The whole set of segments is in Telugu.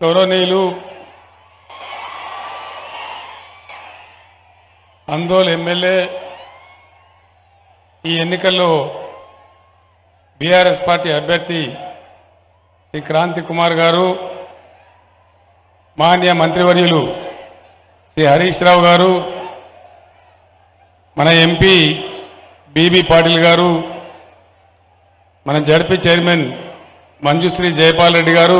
గౌరవనీయులు అందోల్ ఎమ్మెల్యే ఈ ఎన్నికల్లో బీఆర్ఎస్ పార్టీ అభ్యర్థి శ్రీ క్రాంతి కుమార్ గారు మాన్య మంత్రివర్యులు శ్రీ హరీష్ రావు గారు మన ఎంపీ బీబీ పాటిల్ గారు మన జడ్పీ చైర్మన్ మంజుశ్రీ జయపాల్ రెడ్డి గారు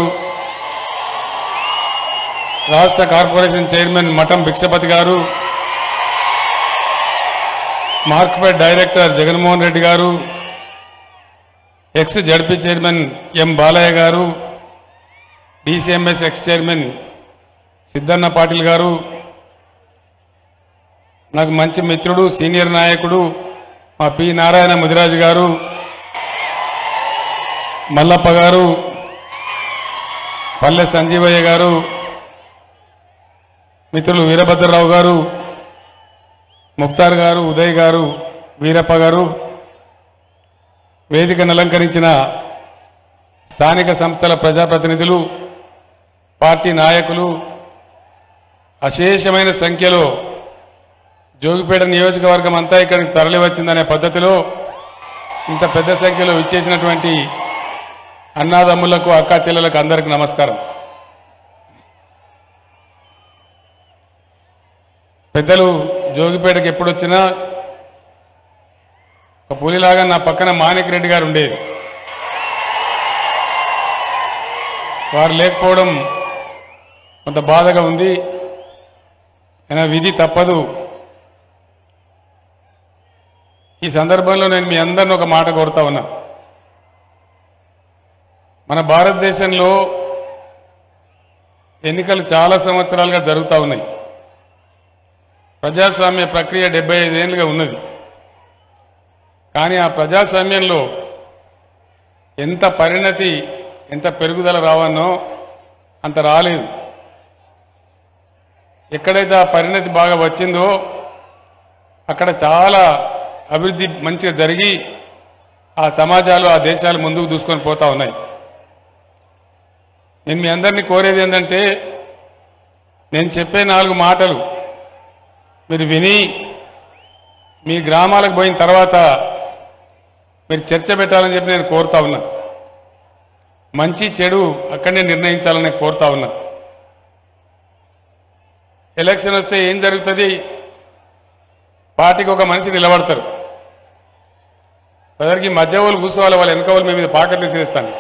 రాష్ట్ర కార్పొరేషన్ చైర్మన్ మఠం భిక్షపతి గారు మార్క్ఫెడ్ డైరెక్టర్ జగన్మోహన్ రెడ్డి గారు ex ZP chairman M Balayya గారు DCMS ex chairman Siddanna Patil గారు నాకు మంచి మిత్రుడు సీనియర్ నాయకుడు మా పి నారాయణ ముదిరాజు గారు మల్లప్ప గారు పల్లె సంజీవయ్య గారు మిత్రులు వీరభద్రరావు గారు ముక్తార్ గారు ఉదయ్ గారు వీరప్ప గారు వేదికను అలంకరించిన స్థానిక సంస్థల ప్రజాప్రతినిధులు పార్టీ నాయకులు అశేషమైన సంఖ్యలో జోగిపేట నియోజకవర్గం అంతా ఇక్కడికి తరలి వచ్చిందనే పద్ధతిలో ఇంత పెద్ద సంఖ్యలో ఇచ్చేసినటువంటి అన్నాదమ్ములకు అక్కా చెల్లెలకు అందరికి నమస్కారం పెద్దలు జోగిపేటకి ఎప్పుడు వచ్చినా ఒక పులిలాగా నా పక్కన మాణిక్ రెడ్డి గారు ఉండేది వారు లేకపోవడం కొంత బాధగా ఉంది అయినా విధి తప్పదు ఈ సందర్భంలో నేను మీ అందరిని ఒక మాట కోరుతా ఉన్నా మన భారతదేశంలో ఎన్నికలు చాలా సంవత్సరాలుగా జరుగుతూ ఉన్నాయి ప్రజాస్వామ్య ప్రక్రియ డెబ్బై ఐదేళ్ళుగా ఉన్నది కానీ ఆ ప్రజాస్వామ్యంలో ఎంత పరిణతి ఎంత పెరుగుదల రావన్నో అంత రాలేదు ఎక్కడైతే ఆ పరిణతి బాగా వచ్చిందో అక్కడ చాలా అభివృద్ధి మంచిగా జరిగి ఆ సమాజాలు ఆ దేశాలు ముందుకు దూసుకొని పోతా ఉన్నాయి నేను మీ అందరినీ కోరేది ఏంటంటే నేను చెప్పే నాలుగు మాటలు మీరు విని మీ గ్రామాలకు పోయిన తర్వాత మీరు చర్చ పెట్టాలని చెప్పి నేను కోరుతా ఉన్నా మంచి చెడు అక్కడనే నిర్ణయించాలని నేను కోరుతా ఉన్నా ఎలక్షన్ వస్తే ఏం జరుగుతుంది పార్టీకి ఒక మనిషి నిలబడతారు ప్రజలకి మధ్య వాళ్ళు కూర్చోవాలి వాళ్ళ వెనక వాళ్ళు మీ మీద పాకెట్లు విసిరిస్తాను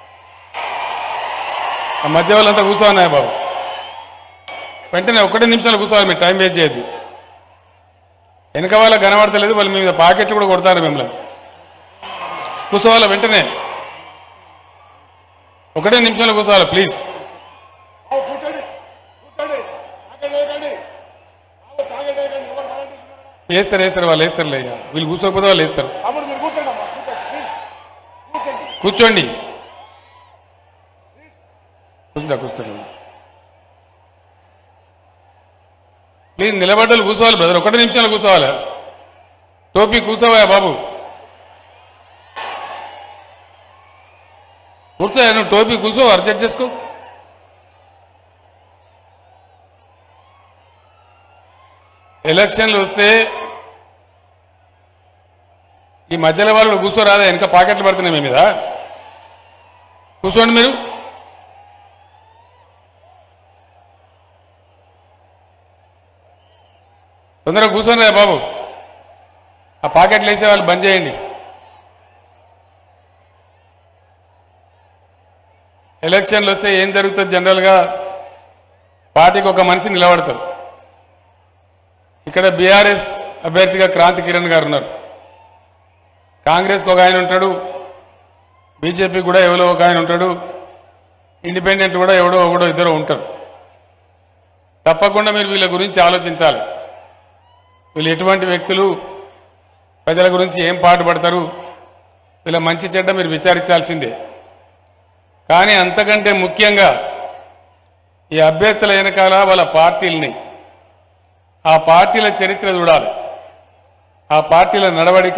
ఆ మధ్య వాళ్ళంతా కూర్చోన్నాయి బాబు వెంటనే ఒకటే నిమిషాలు కూర్చోవాలి మీరు టైం వేస్ట్ చేయొద్దు వెనక వాళ్ళకి కనబడతలేదు వాళ్ళు మీ మీద పాకెట్లు కూడా కొడతారు మిమ్మల్ని కూర్చోవాలి వెంటనే ఒకటే నిమిషంలో కూర్చోవాలి ప్లీజ్ కూర్చోండి కూర్చోండి తాగండి వేయకండి ఆవు తాగండి వేయకండి ఎవరు తాగండి వేస్తారు వేస్తారు వాళ్ళు వేస్తారులే ఇక వీళ్ళు కూర్చోకపోతే వాళ్ళు వేస్తారు తమ్ముడు మీరు కూర్చోండి అమ్మా కూర్చోండి ప్లీజ్ కూర్చోండి కూర్చోండి కూర్చుంటా కూర్చోండి ప్లీజ్ నిలబడ్డలు కూర్చోవాలి బ్రదర్ ఒకటి నిమిషాలు కూర్చోవాలి టోపీ కూర్చోవా బాబు కూర్చో నువ్వు టోపీ కూర్చో అర్జెంట్ చేసుకో ఎలక్షన్లు వస్తే ఈ మధ్యలో వాళ్ళు కూర్చోరాదా వెనక పాకెట్లు పడుతున్నాయి మీ మీద కూర్చోండి మీరు తొందరగా కూర్చోండి రా బాబు ఆ పాకెట్లు వేసే వాళ్ళు బంద్ చేయండి ఎలక్షన్లు వస్తే ఏం జరుగుతుంది జనరల్గా పార్టీకి ఒక మనిషి నిలబడతారు ఇక్కడ బీఆర్ఎస్ అభ్యర్థిగా క్రాంతి కిరణ్ గారు ఉన్నారు కాంగ్రెస్కి ఒక ఆయన ఉంటాడు బీజేపీ కూడా ఎవరో ఒక ఆయన ఉంటాడు ఇండిపెండెంట్ కూడా ఎవడో ఒకడో ఇద్దరు ఉంటారు తప్పకుండా మీరు వీళ్ళ గురించి ఆలోచించాలి వీళ్ళు ఎటువంటి వ్యక్తులు ప్రజల గురించి ఏం పాటుపడతారు వీళ్ళ మంచి చెడ్డ మీరు విచారించాల్సిందే కానీ అంతకంటే ముఖ్యంగా ఈ అభ్యర్థుల వెనకాల వాళ్ళ పార్టీల్ని ఆ పార్టీల చరిత్ర చూడాలి ఆ పార్టీల నడవడిక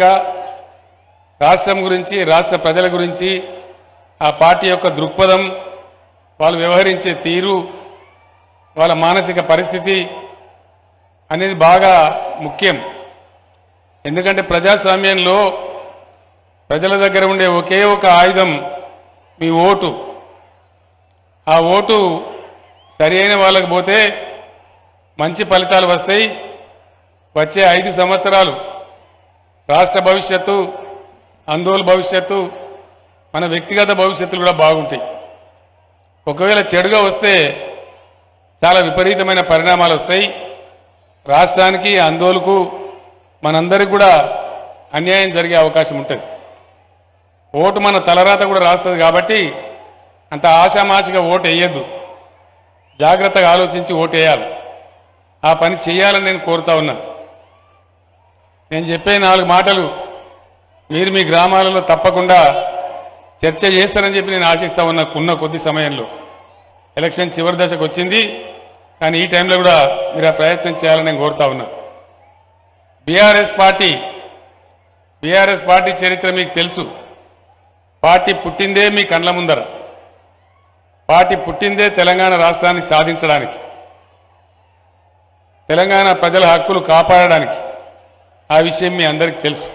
రాష్ట్రం గురించి రాష్ట్ర ప్రజల గురించి ఆ పార్టీ యొక్క దృక్పథం వాళ్ళు వ్యవహరించే తీరు వాళ్ళ మానసిక పరిస్థితి అనేది బాగా ముఖ్యం ఎందుకంటే ప్రజాస్వామ్యంలో ప్రజల దగ్గర ఉండే ఒకే ఒక ఆయుధం మీ ఓటు ఆ ఓటు సరి అయిన వాళ్ళకి పోతే మంచి ఫలితాలు వస్తాయి వచ్చే ఐదు సంవత్సరాలు రాష్ట్ర భవిష్యత్తు ఆందోళన భవిష్యత్తు మన వ్యక్తిగత భవిష్యత్తులు కూడా బాగుంటాయి ఒకవేళ చెడుగా వస్తే చాలా విపరీతమైన పరిణామాలు వస్తాయి రాష్ట్రానికి ఆందోళనకు మనందరికి కూడా అన్యాయం జరిగే అవకాశం ఉంటుంది ఓటు మన తలరాత కూడా రాస్తుంది కాబట్టి అంత ఆశామాషిగా ఓటు వేయద్దు జాగ్రత్తగా ఆలోచించి ఓటు వేయాలి ఆ పని చేయాలని నేను కోరుతా ఉన్నా నేను చెప్పే నాలుగు మాటలు మీరు మీ గ్రామాలలో తప్పకుండా చర్చ చేస్తారని చెప్పి నేను ఆశిస్తా ఉన్నా ఉన్న కొద్ది సమయంలో ఎలక్షన్ చివరి దశకు వచ్చింది కానీ ఈ టైంలో కూడా మీరు ఆ ప్రయత్నం చేయాలని నేను కోరుతా ఉన్నా బీఆర్ఎస్ పార్టీ బీఆర్ఎస్ పార్టీ చరిత్ర మీకు తెలుసు పార్టీ పుట్టిందే మీ కండ్ల ముందర పార్టీ పుట్టిందే తెలంగాణ రాష్ట్రాన్ని సాధించడానికి తెలంగాణ ప్రజల హక్కులు కాపాడడానికి ఆ విషయం మీ అందరికీ తెలుసు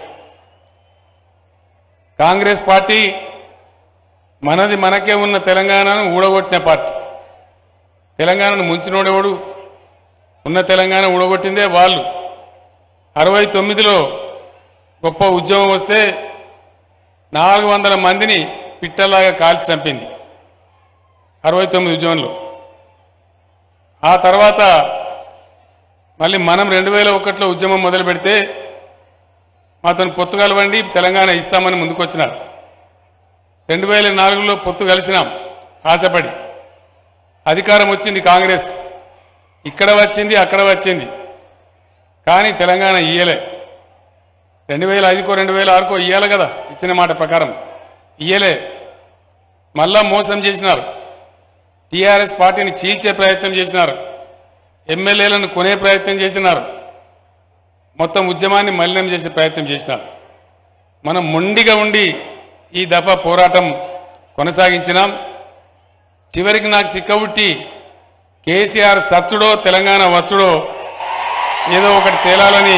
కాంగ్రెస్ పార్టీ మనది మనకే ఉన్న తెలంగాణను ఊడగొట్టిన పార్టీ తెలంగాణను ముంచినోడెవడు ఉన్న తెలంగాణ ఊడగొట్టిందే వాళ్ళు అరవై తొమ్మిదిలో గొప్ప ఉద్యమం వస్తే నాలుగు వందల మందిని పిట్టలాగా కాల్చి చంపింది అరవై తొమ్మిది ఉద్యమంలో ఆ తర్వాత మళ్ళీ మనం రెండు వేల ఒకటిలో ఉద్యమం మొదలు పెడితే మాతను పొత్తు కలవండి తెలంగాణ ఇస్తామని ముందుకొచ్చినారు రెండు వేల నాలుగులో పొత్తు కలిసినాం ఆశపడి అధికారం వచ్చింది కాంగ్రెస్ ఇక్కడ వచ్చింది అక్కడ వచ్చింది కానీ తెలంగాణ ఇయ్యలే రెండు వేల ఐదుకో రెండు వేల ఆరుకో ఇయ్యాలి కదా ఇచ్చిన మాట ప్రకారం ఇయ్యలే మళ్ళా మోసం చేసినారు టీఆర్ఎస్ పార్టీని చీల్చే ప్రయత్నం చేసినారు ఎమ్మెల్యేలను కొనే ప్రయత్నం చేసినారు మొత్తం ఉద్యమాన్ని మలినం చేసే ప్రయత్నం చేసినారు మనం మొండిగా ఉండి ఈ దఫా పోరాటం కొనసాగించినాం చివరికి నాకు తిక్కబుట్టి కేసీఆర్ సచ్చుడో తెలంగాణ వచ్చుడో ఏదో ఒకటి తేలాలని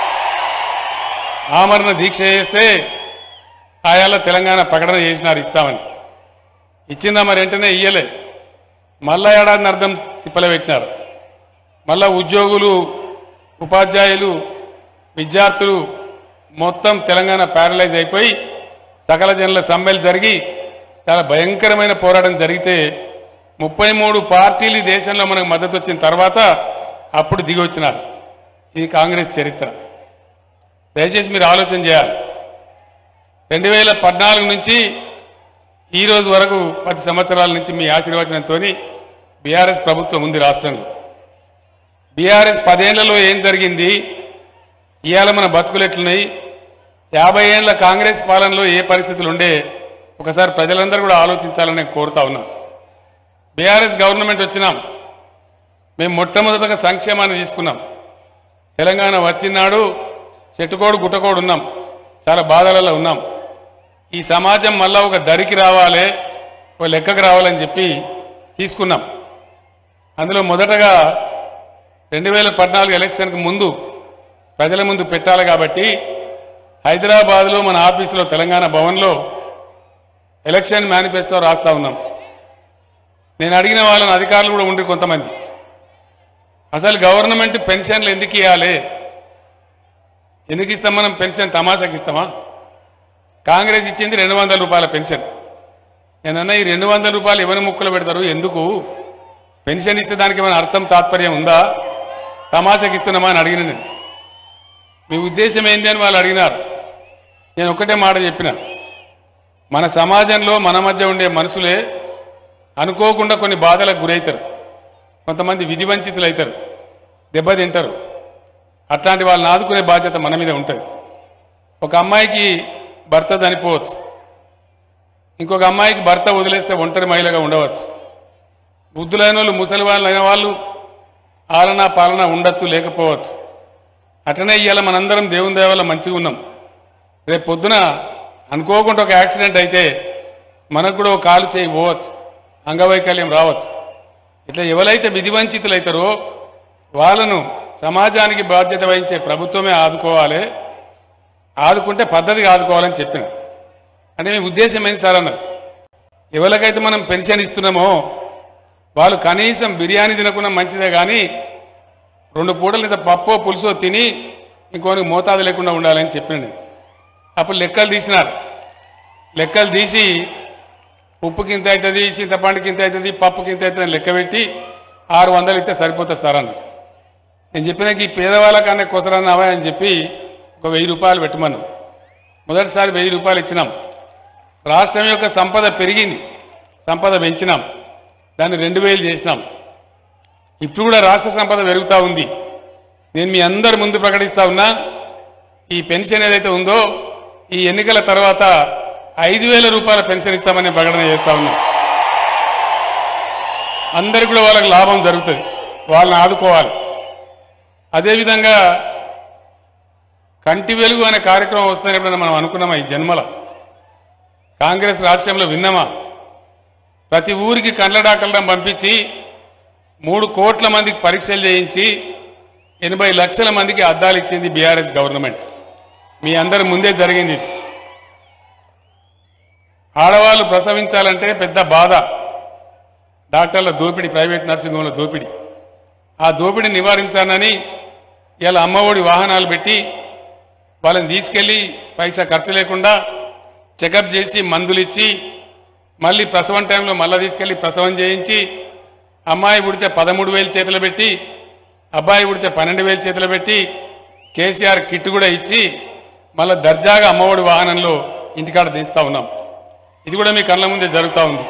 ఆమరణ దీక్ష చేస్తే ఆయాల తెలంగాణ ప్రకటన చేసినారు ఇస్తామని ఇచ్చిందా మరి వెంటనే ఇయ్యలే మళ్ళా ఏడాదిని అర్థం తిప్పలు పెట్టినారు మళ్ళా ఉద్యోగులు ఉపాధ్యాయులు విద్యార్థులు మొత్తం తెలంగాణ ప్యారలైజ్ అయిపోయి సకల జనుల సమ్మెలు జరిగి చాలా భయంకరమైన పోరాటం జరిగితే ముప్పై మూడు పార్టీలు ఈ దేశంలో మనకు మద్దతు వచ్చిన తర్వాత అప్పుడు దిగి వచ్చినారు ఇది కాంగ్రెస్ చరిత్ర దయచేసి మీరు ఆలోచన చేయాలి రెండు వేల పద్నాలుగు నుంచి ఈ రోజు వరకు పది సంవత్సరాల నుంచి మీ ఆశీర్వచనంతో బీఆర్ఎస్ ప్రభుత్వం ఉంది రాష్ట్రంలో బీఆర్ఎస్ పదేళ్లలో ఏం జరిగింది ఇవాళ మన బతుకులు ఎట్లున్నాయి యాభై ఏళ్ల కాంగ్రెస్ పాలనలో ఏ పరిస్థితులు ఉండే ఒకసారి ప్రజలందరూ కూడా ఆలోచించాలని నేను కోరుతా ఉన్నా బీఆర్ఎస్ గవర్నమెంట్ వచ్చినాం మేము మొట్టమొదటగా సంక్షేమాన్ని తీసుకున్నాం తెలంగాణ వచ్చినాడు చెట్టుకోడు గుట్టకోడు ఉన్నాం చాలా బాధలలో ఉన్నాం ఈ సమాజం మళ్ళా ఒక దరికి రావాలి ఒక లెక్కకు రావాలని చెప్పి తీసుకున్నాం అందులో మొదటగా రెండు వేల పద్నాలుగు ఎలక్షన్కి ముందు ప్రజల ముందు పెట్టాలి కాబట్టి హైదరాబాద్లో మన ఆఫీసులో తెలంగాణ భవన్లో ఎలక్షన్ మేనిఫెస్టో రాస్తా ఉన్నాం నేను అడిగిన వాళ్ళని అధికారులు కూడా ఉండి కొంతమంది అసలు గవర్నమెంట్ పెన్షన్లు ఎందుకు ఇవ్వాలి ఎందుకు ఇస్తాం మనం పెన్షన్ తమాషాకి ఇస్తామా కాంగ్రెస్ ఇచ్చింది రెండు వందల రూపాయల పెన్షన్ నేనన్న ఈ రెండు వందల రూపాయలు ఎవరి ముక్కలు పెడతారు ఎందుకు పెన్షన్ ఇస్తే దానికి ఏమైనా అర్థం తాత్పర్యం ఉందా తమాషాకి ఇస్తున్నామా అని అడిగిన నేను మీ ఉద్దేశం ఏంది అని వాళ్ళు అడిగినారు నేను ఒకటే మాట చెప్పిన మన సమాజంలో మన మధ్య ఉండే మనుషులే అనుకోకుండా కొన్ని బాధలకు గురవుతారు కొంతమంది విధి వంచితులు అవుతారు దెబ్బతింటారు అట్లాంటి వాళ్ళని ఆదుకునే బాధ్యత మన మీద ఉంటుంది ఒక అమ్మాయికి భర్త చనిపోవచ్చు ఇంకొక అమ్మాయికి భర్త వదిలేస్తే ఒంటరి మహిళగా ఉండవచ్చు వృద్ధులైన వాళ్ళు ముసలి వాళ్ళు అయిన వాళ్ళు ఆలన పాలన ఉండొచ్చు లేకపోవచ్చు అట్లనే ఇవాళ మనందరం దేవుని దేవాల మంచిగా ఉన్నాం రేపు పొద్దున అనుకోకుండా ఒక యాక్సిడెంట్ అయితే మనకు కూడా ఒక కాలు చేయి పోవచ్చు అంగవైకల్యం రావచ్చు ఇట్లా ఎవరైతే విధివంచితులు అవుతారో వాళ్ళను సమాజానికి బాధ్యత వహించే ప్రభుత్వమే ఆదుకోవాలి ఆదుకుంటే పద్ధతిగా ఆదుకోవాలని చెప్పిన అంటే మీ ఉద్దేశం ఏంటి సార్ అన్నారు ఎవరికైతే మనం పెన్షన్ ఇస్తున్నామో వాళ్ళు కనీసం బిర్యానీ తినకుండా మంచిదే కానీ రెండు పూటలు ఇంత పప్పో పులుసో తిని ఇంకోని మోతాదు లేకుండా ఉండాలని చెప్పిండు అప్పుడు లెక్కలు తీసినారు లెక్కలు తీసి ఉప్పుకి ఇంత అవుతుంది చింతపండుకి ఇంత అవుతుంది పప్పుకి ఇంత అవుతుంది అని లెక్క పెట్టి ఆరు వందలు ఇస్తే సరిపోతుంది సార్ అన్న నేను చెప్పినాక ఈ పేదవాళ్ళకన్నా కొసరన్నావా అని చెప్పి ఒక వెయ్యి రూపాయలు పెట్టమను మొదటిసారి వెయ్యి రూపాయలు ఇచ్చినాం రాష్ట్రం యొక్క సంపద పెరిగింది సంపద పెంచినాం దాన్ని రెండు వేలు చేసినాం ఇప్పుడు కూడా రాష్ట్ర సంపద పెరుగుతూ ఉంది నేను మీ అందరి ముందు ప్రకటిస్తా ఉన్నా ఈ పెన్షన్ ఏదైతే ఉందో ఈ ఎన్నికల తర్వాత ఐదు వేల రూపాయల పెన్షన్ ఇస్తామని ప్రకటన చేస్తా ఉన్నా అందరికి కూడా వాళ్ళకి లాభం జరుగుతుంది వాళ్ళని ఆదుకోవాలి అదేవిధంగా కంటి వెలుగు అనే కార్యక్రమం వస్తుందని ఎప్పుడైనా మనం అనుకున్నామా ఈ జన్మల కాంగ్రెస్ రాష్ట్రంలో విన్నామా ప్రతి ఊరికి కండ్ల డాక్టర్లను పంపించి మూడు కోట్ల మందికి పరీక్షలు చేయించి ఎనభై లక్షల మందికి అద్దాలు ఇచ్చింది బీఆర్ఎస్ గవర్నమెంట్ మీ అందరి ముందే జరిగింది ఇది ఆడవాళ్ళు ప్రసవించాలంటే పెద్ద బాధ డాక్టర్ల దోపిడీ ప్రైవేట్ నర్సింగ్ హోమ్ల దోపిడీ ఆ దోపిడీ నివారించాలని ఇలా అమ్మఒడి వాహనాలు పెట్టి వాళ్ళని తీసుకెళ్ళి పైసా ఖర్చు లేకుండా చెకప్ చేసి మందులు ఇచ్చి మళ్ళీ ప్రసవం టైంలో మళ్ళీ తీసుకెళ్ళి ప్రసవం చేయించి అమ్మాయి పుడితే పదమూడు వేలు చేతులు పెట్టి అబ్బాయి పుడితే పన్నెండు వేలు చేతులు పెట్టి కేసీఆర్ కిట్ కూడా ఇచ్చి మళ్ళీ దర్జాగా అమ్మఒడి వాహనంలో ఇంటికాడ దించుతా ఉన్నాం ఇది కూడా మీ కళ్ళ ముందే జరుగుతూ ఉంది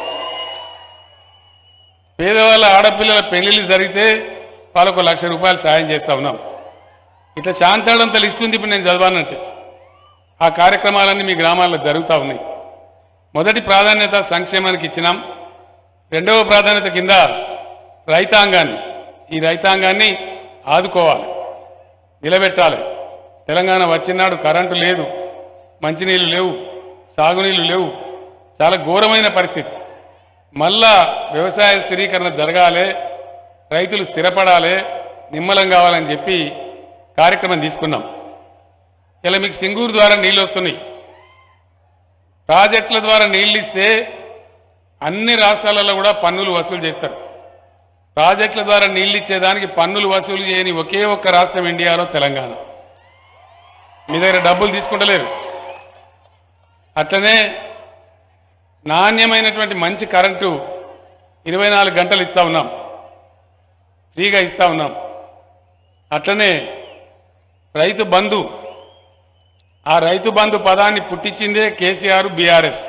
పేదవాళ్ళ ఆడపిల్లల పెళ్లిళ్ళు జరిగితే వాళ్ళకు ఒక లక్ష రూపాయలు సాయం చేస్తా ఉన్నాం ఇట్లా శాంతాడంత లిస్ట్ ఉంది ఇప్పుడు నేను చదవానంటే ఆ కార్యక్రమాలన్నీ మీ గ్రామాల్లో జరుగుతూ ఉన్నాయి మొదటి ప్రాధాన్యత సంక్షేమానికి ఇచ్చినాం రెండవ ప్రాధాన్యత కింద రైతాంగాన్ని ఈ రైతాంగాన్ని ఆదుకోవాలి నిలబెట్టాలి తెలంగాణ వచ్చినాడు కరెంటు లేదు మంచినీళ్ళు లేవు సాగునీళ్ళు లేవు చాలా ఘోరమైన పరిస్థితి మళ్ళా వ్యవసాయ స్థిరీకరణ జరగాలి రైతులు స్థిరపడాలి నిమ్మలం కావాలని చెప్పి కార్యక్రమం తీసుకున్నాం ఇలా మీకు సింగూరు ద్వారా నీళ్ళు వస్తున్నాయి ప్రాజెక్టుల ద్వారా నీళ్ళు ఇస్తే అన్ని రాష్ట్రాలలో కూడా పన్నులు వసూలు చేస్తారు ప్రాజెక్టుల ద్వారా నీళ్ళు ఇచ్చేదానికి పన్నులు వసూలు చేయని ఒకే ఒక్క రాష్ట్రం ఇండియాలో తెలంగాణ మీ దగ్గర డబ్బులు తీసుకుంటలేరు అట్లనే నాణ్యమైనటువంటి మంచి కరెంటు ఇరవై నాలుగు గంటలు ఇస్తా ఉన్నాం ఫ్రీగా ఇస్తా ఉన్నాం అట్లనే రైతు బంధు ఆ రైతు బంధు పదాన్ని పుట్టించిందే కేసీఆర్ బీఆర్ఎస్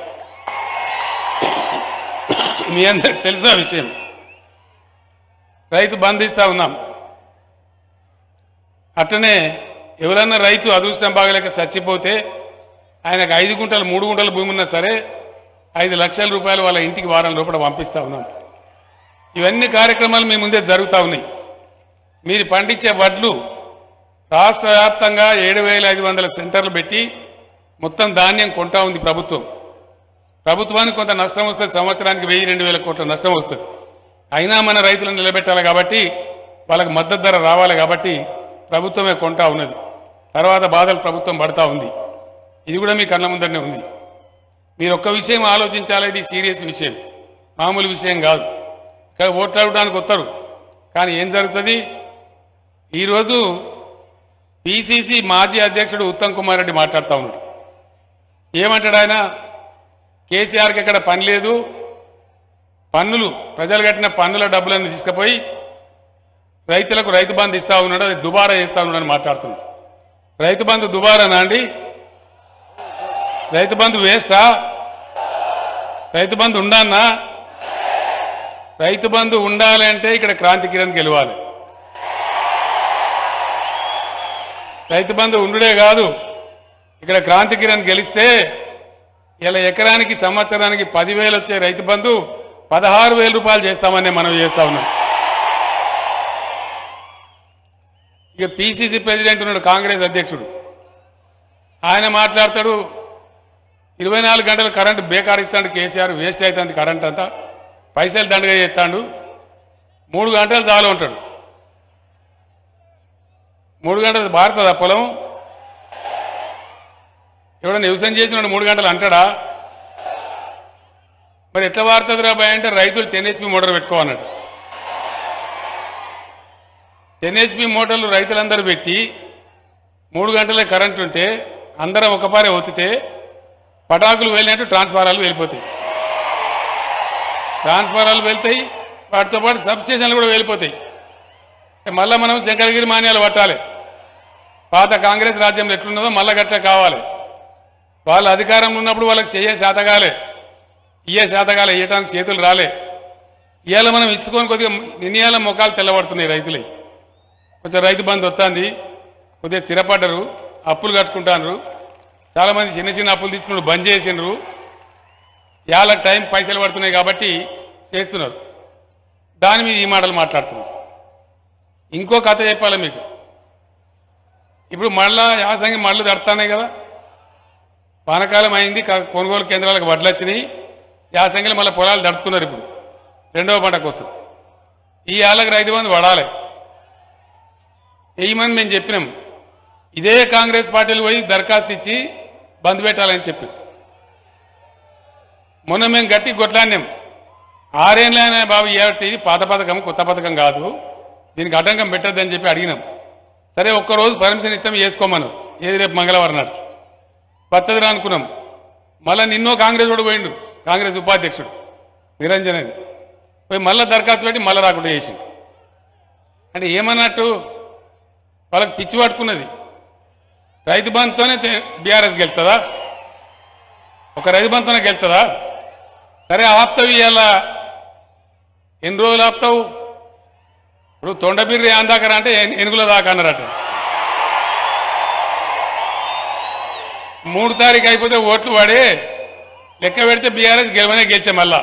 మీ అందరికి తెలుసా విషయం రైతు బంధు ఇస్తా ఉన్నాం అట్లనే ఎవరన్నా రైతు అదృష్టం బాగలేక చచ్చిపోతే ఆయనకు ఐదు గుంటలు మూడు గుంటల భూమి ఉన్నా సరే ఐదు లక్షల రూపాయలు వాళ్ళ ఇంటికి వారం లోపల పంపిస్తా ఉన్నాం ఇవన్నీ కార్యక్రమాలు మీ ముందే జరుగుతూ ఉన్నాయి మీరు పండించే వడ్లు రాష్ట్ర వ్యాప్తంగా ఏడు వేల ఐదు వందల సెంటర్లు పెట్టి మొత్తం ధాన్యం కొంటా ఉంది ప్రభుత్వం ప్రభుత్వానికి కొంత నష్టం వస్తుంది సంవత్సరానికి వెయ్యి రెండు వేల కోట్ల నష్టం వస్తుంది అయినా మన రైతులను నిలబెట్టాలి కాబట్టి వాళ్ళకి మద్దతు ధర రావాలి కాబట్టి ప్రభుత్వమే కొంటా ఉన్నది తర్వాత బాధలు ప్రభుత్వం పడతా ఉంది ఇది కూడా మీ కళ్ళ ముందరనే ఉంది మీరు ఒక్క విషయం ఆలోచించాలి ఇది సీరియస్ విషయం మామూలు విషయం కాదు ఇక్కడ ఓట్లాడడానికి వస్తారు కానీ ఏం జరుగుతుంది ఈరోజు పిసిసి మాజీ అధ్యక్షుడు ఉత్తమ్ కుమార్ రెడ్డి మాట్లాడుతూ ఉన్నాడు ఏమంటాడు ఆయన కేసీఆర్కి ఎక్కడ పని లేదు పన్నులు ప్రజలు కట్టిన పన్నుల డబ్బులన్నీ తీసుకుపోయి రైతులకు రైతు బంధు ఇస్తా ఉన్నాడు అది దుబారా చేస్తా ఉన్నాడు అని మాట్లాడుతున్నాడు రైతు బంధు దుబారానా అండి రైతు బంధు వేస్టా రైతు బంధు ఉండానా రైతు బంధు ఉండాలి అంటే ఇక్కడ క్రాంతి కిరణ్ గెలవాలి రైతు బంధు ఉండుడే కాదు ఇక్కడ క్రాంతి కిరణ్ గెలిస్తే ఇలా ఎకరానికి సంవత్సరానికి పదివేలు వచ్చే రైతు బంధు పదహారు వేల రూపాయలు చేస్తామని మనం చేస్తా ఉన్నాం ఇక పిసిసి ప్రెసిడెంట్ ఉన్నాడు కాంగ్రెస్ అధ్యక్షుడు ఆయన మాట్లాడతాడు ఇరవై నాలుగు గంటలు కరెంటు బేకార్ ఇస్తాడు కేసీఆర్ వేస్ట్ అవుతుంది కరెంట్ అంతా పైసలు దండగా చేస్తాడు మూడు గంటలు చాలు ఉంటాడు మూడు గంటలు భారతదా పొలం ఎవడన్నా వ్యవసాయం చేసిన మూడు గంటలు అంటాడా మరి ఎట్లా వాడుతుంది రాబాయ్ అంటే రైతులు టెన్ హెచ్పి మోటార్ పెట్టుకోవన్నట్టు టెన్ హెచ్పి మోటార్లు రైతులందరూ పెట్టి మూడు గంటలే కరెంట్ ఉంటే అందరం ఒకపారే ఒత్తితే పటాకులు వెళ్ళినట్టు ట్రాన్స్ఫారాలు వెళ్ళిపోతాయి ట్రాన్స్ఫారాలు వెళ్తాయి వాటితో పాటు సబ్ స్టేషన్లు కూడా వెళ్ళిపోతాయి మళ్ళీ మనం శంకరగిరి మాన్యాలు పట్టాలి పాత కాంగ్రెస్ రాజ్యంలో ఎట్లున్నదో మళ్ళా గట్ల కావాలి వాళ్ళ అధికారంలో ఉన్నప్పుడు వాళ్ళకి చెయ్యే శాతగాలే ఇయ్యే శాతగాలే ఇయ్యటానికి చేతులు రాలే ఇవాళ మనం ఇచ్చుకొని కొద్దిగా నిన్నయాల ముఖాలు తెల్లబడుతున్నాయి రైతులకి కొంచెం రైతు బంధు వస్తుంది కొద్దిగా స్థిరపడ్డరు అప్పులు కట్టుకుంటారు చాలామంది చిన్న చిన్న అప్పులు తీసుకుని బంద్ చేసిండ్రు ఇవాళ టైం పైసలు పడుతున్నాయి కాబట్టి చేస్తున్నారు దాని మీద ఈ మాటలు మాట్లాడుతున్నారు ఇంకో కథ చెప్పాలి మీకు ఇప్పుడు మళ్ళా యాసంగి మళ్ళు తడుతున్నాయి కదా వానకాలం అయింది క- కొనుగోలు కేంద్రాలకు వడ్లు వచ్చినాయి యాసంగిలో మళ్ళీ పొలాలు దడుతున్నారు ఇప్పుడు రెండవ పంట కోసం ఈ ఏళ్ళకి రైతు బంధు పడాలి వేయమని మేము చెప్పినాం ఇదే కాంగ్రెస్ పార్టీలు పోయి దరఖాస్తు ఇచ్చి బంద్ పెట్టాలని చెప్పారు మొన్న మేము గట్టి కొట్లాడినాం ఆరేళ్ళైనా బాబు ఏమిటి ఇది పాత పథకం కొత్త పథకం కాదు దీనికి ఆటంకం పెట్టద్దని చెప్పి అడిగినాం సరే ఒక్కరోజు పర్మిషన్ ఇస్తాం చేసుకోమను ఏది రేపు మంగళవారం నాటికి పద్ధతిరా అనుకున్నాం మళ్ళీ నిన్నో కాంగ్రెస్ వాడు పోయిండు కాంగ్రెస్ ఉపాధ్యక్షుడు నిరంజన్ అని పోయి మళ్ళీ దరఖాస్తు పెట్టి మళ్ళీ రాకుండా చేసి అంటే ఏమన్నట్టు వాళ్ళకి పిచ్చి పట్టుకున్నది రైతు బంధుతోనే బీఆర్ఎస్ గెలుతుందా ఒక రైతు బంధుతోనే గెలుతుందా సరే ఆపుతావు ఇవాళ ఎన్ని రోజులు ఆపుతావు ఇప్పుడు తొండబిర్రి అందాకర అంటే ఎన్- ఎనుగుల దాకా అన్నారట మూడు తారీఖు అయిపోతే ఓట్లు పడి లెక్క పెడితే బీఆర్ఎస్ గెలవనే గెలిచే మళ్ళా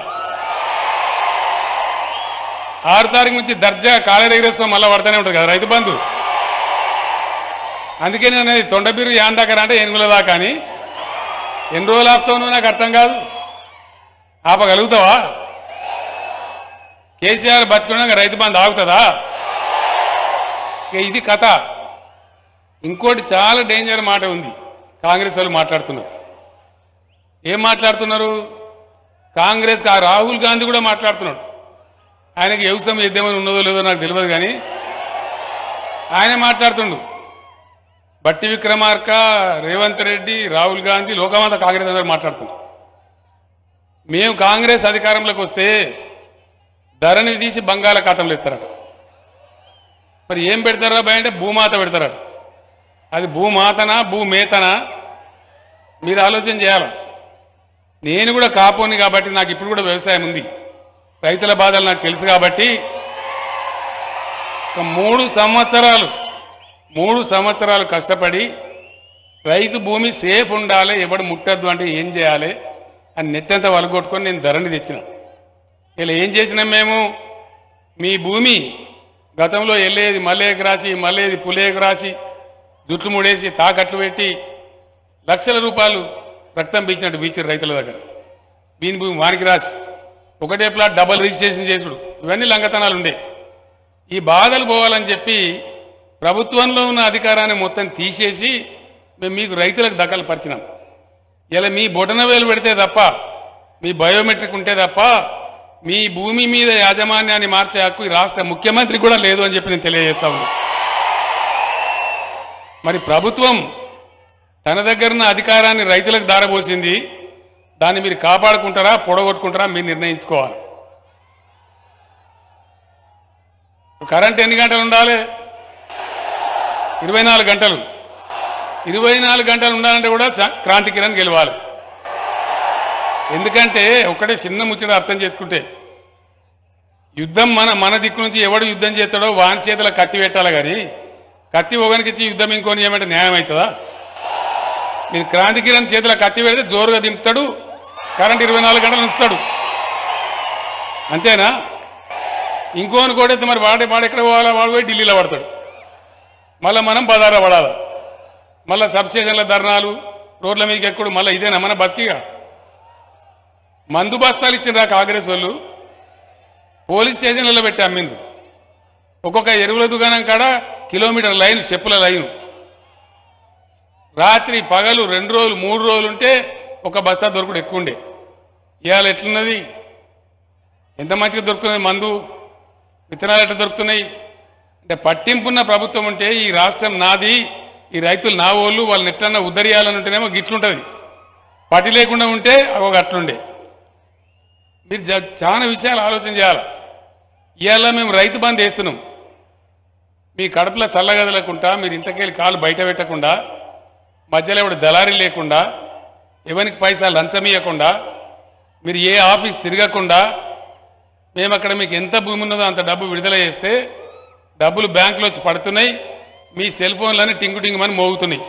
ఆరు తారీఖు నుంచి దర్జా కాలేజ్ ఎగరేసుకొని మళ్ళీ పడుతూనే ఉంటుంది కదా రైతు బంధు అందుకే నేను అనేది తొండబిర్రి యాందాకర అంటే ఎనుగుల దాకా అని ఎన్ని రోజులు ఆపుతావు నువ్వు నాకు అర్థం కాదు ఆపగలుగుతావా కేసీఆర్ బతుకున్నాక రైతు బంధు ఆగుతుందా ఇక ఇది కథ ఇంకోటి చాలా డేంజర్ మాట ఉంది కాంగ్రెస్ వాళ్ళు మాట్లాడుతున్నారు ఏం మాట్లాడుతున్నారు కాంగ్రెస్కి ఆ రాహుల్ గాంధీ కూడా మాట్లాడుతున్నాడు ఆయనకి వ్యవసాయం చేద్దామని ఉన్నదో లేదో నాకు తెలియదు కానీ ఆయన మాట్లాడుతుండు బట్టి విక్రమార్క రేవంత్ రెడ్డి రాహుల్ గాంధీ లోకమాత కాంగ్రెస్ అందరూ మాట్లాడుతున్నారు మేము కాంగ్రెస్ అధికారంలోకి వస్తే ధరని తీసి బంగాళాఖాతంలో ఇస్తారట మరి ఏం పెడతారా భయ అంటే భూమాత పెడతారట అది భూమాతనా భూమేతనా మీరు ఆలోచన చేయాలి నేను కూడా కాపోని కాబట్టి నాకు ఇప్పుడు కూడా వ్యవసాయం ఉంది రైతుల బాధలు నాకు తెలుసు కాబట్టి ఒక మూడు సంవత్సరాలు మూడు సంవత్సరాలు కష్టపడి రైతు భూమి సేఫ్ ఉండాలి ఎవడు ముట్టద్దు అంటే ఏం చేయాలి అని నెత్తంత వలగొట్టుకొని నేను ధరని తెచ్చిన ఇలా ఏం చేసినాం మేము మీ భూమి గతంలో వెళ్ళేది మల్లేకి రాసి మల్లేది పులేకి రాసి జుట్లు ముడేసి తాకట్లు పెట్టి లక్షల రూపాయలు రక్తం పీల్చినట్టు పీల్చారు రైతుల దగ్గర వీని భూమి వానికి రాసి ఒకటే ప్లాట్ డబల్ రిజిస్ట్రేషన్ చేసుడు ఇవన్నీ లంగతనాలు ఉండే ఈ బాధలు పోవాలని చెప్పి ప్రభుత్వంలో ఉన్న అధికారాన్ని మొత్తం తీసేసి మేము మీకు రైతులకు దక్కలు పరిచినాం ఇలా మీ బొటన వేలు పెడితే తప్ప మీ బయోమెట్రిక్ ఉంటే తప్ప మీ భూమి మీద యాజమాన్యాన్ని మార్చే హక్కు ఈ రాష్ట్ర ముఖ్యమంత్రి కూడా లేదు అని చెప్పి నేను తెలియజేస్తా ఉన్నా మరి ప్రభుత్వం తన దగ్గర ఉన్న అధికారాన్ని రైతులకు దారబోసింది దాన్ని మీరు కాపాడుకుంటారా పొడగొట్టుకుంటారా మీరు నిర్ణయించుకోవాలి కరెంట్ ఎన్ని గంటలు ఉండాలి ఇరవై నాలుగు గంటలు ఇరవై నాలుగు గంటలు ఉండాలంటే కూడా చ- క్రాంతి కిరణ్ గెలవాలి ఎందుకంటే ఒకటే చిన్న ముచ్చట అర్థం చేసుకుంటే యుద్ధం మన మన దిక్కు నుంచి ఎవడు యుద్ధం చేస్తాడో వాని చేతిలో కత్తి పెట్టాలి కానీ కత్తి ఒకనికి ఇచ్చి యుద్ధం ఇంకోని ఏమంటే న్యాయం అవుతుందా మీరు క్రాంతి కిరణ్ చేతిలో కత్తి పెడితే జోరుగా దింపుతాడు కరెంట్ ఇరవై నాలుగు గంటలు ఉంచుతాడు అంతేనా ఇంకోని కొడితే మరి వాడే వాడు ఎక్కడ పోవాలా వాడు పోయి ఢిల్లీలో పడతాడు మళ్ళీ మనం బజార్లో పడాలి మళ్ళీ సబ్స్టేషన్ల ధర్నాలు రోడ్ల మీదకి ఎక్కుడు మళ్ళీ ఇదేనా మన బతికిగా మందు బస్తాలు ఇచ్చిండ్రా కాంగ్రెస్ వాళ్ళు పోలీస్ స్టేషన్లలో పెట్టి అమ్మిండ్రు ఒక్కొక్క ఎరువుల దుకాణం కాడ కిలోమీటర్ లైన్ చెప్పుల లైను రాత్రి పగలు రెండు రోజులు మూడు రోజులు ఉంటే ఒక బస్తా దొరకడు ఎక్కువ ఉండే ఇవాళ ఎట్లున్నది ఎంత మంచిగా దొరుకుతున్నది మందు విత్తనాలు ఎట్లా దొరుకుతున్నాయి అంటే పట్టింపున్న ప్రభుత్వం ఉంటే ఈ రాష్ట్రం నాది ఈ రైతులు నా వాళ్ళు వాళ్ళని ఎట్లన్నా ఉద్ధరియాలని ఉంటేనేమో గిట్లుంటుంది పట్టి లేకుండా ఉంటే ఒక అట్లుండే మీరు జ- చాలా విషయాలు ఆలోచన చేయాలి ఇవాళ మేము రైతు బంద్ వేస్తున్నాం మీ కడుపులో చల్లగదలకుండా మీరు ఇంతకెళ్ళి కాలు బయట పెట్టకుండా మధ్యలో ఎవడు దళారీ లేకుండా ఎవరికి పైసా లంచం ఇవ్వకుండా మీరు ఏ ఆఫీస్ తిరగకుండా మేము అక్కడ మీకు ఎంత భూమి ఉన్నదో అంత డబ్బు విడుదల చేస్తే డబ్బులు బ్యాంకులో వచ్చి పడుతున్నాయి మీ సెల్ ఫోన్లన్నీ టింగు టింగుమని మోగుతున్నాయి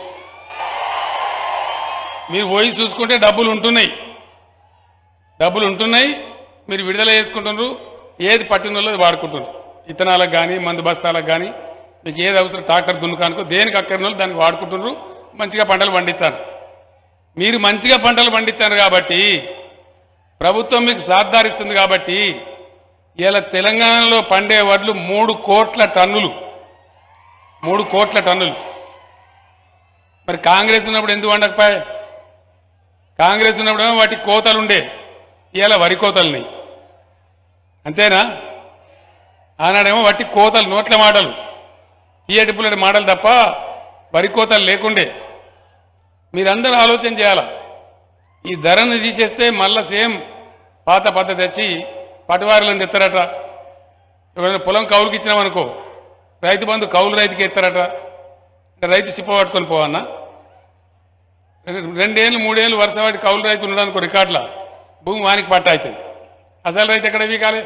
మీరు పోయి చూసుకుంటే డబ్బులు ఉంటున్నాయి డబ్బులు ఉంటున్నాయి మీరు విడుదల చేసుకుంటున్నారు ఏది పట్టిన అది వాడుకుంటున్నారు ఇత్తనాలకు కానీ మందు బస్తాలకు కానీ మీకు ఏది అవసరం ట్రాక్టర్ దున్నుకానుకో దేనికి అక్కడిన వాళ్ళు దానికి వాడుకుంటున్నారు మంచిగా పంటలు పండిస్తారు మీరు మంచిగా పంటలు పండిస్తారు కాబట్టి ప్రభుత్వం మీకు సాధారిస్తుంది కాబట్టి ఇలా తెలంగాణలో పండే వడ్లు మూడు కోట్ల టన్నులు మూడు కోట్ల టన్నులు మరి కాంగ్రెస్ ఉన్నప్పుడు ఎందుకు వండకపోయా కాంగ్రెస్ ఉన్నప్పుడేమో వాటి కోతలు ఉండే ఇవాళ వరి కోతల్ని అంతేనా ఆనాడేమో వాటి కోతలు నోట్ల మాటలు తీయటి పుల్లటి మాటలు తప్ప వరి కోతలు లేకుండే మీరందరూ ఆలోచన చేయాల ఈ ధరను తీసేస్తే మళ్ళా సేమ్ పాత పద్ధతి తెచ్చి పటివారులను తెస్తారట ఎవరైనా పొలం కౌలుకి ఇచ్చినామనుకో రైతు బంధు కౌలు రైతుకి ఎత్తారట అంటే రైతు చిప్ప పట్టుకొని పోవన్నా రెండేళ్ళు మూడేళ్ళు వరుస వాటి కౌలు రైతు ఉండడానికి రికార్డుల భూమి వానికి పట్ట అవుతుంది అసలు రైతు ఎక్కడ వీకాలి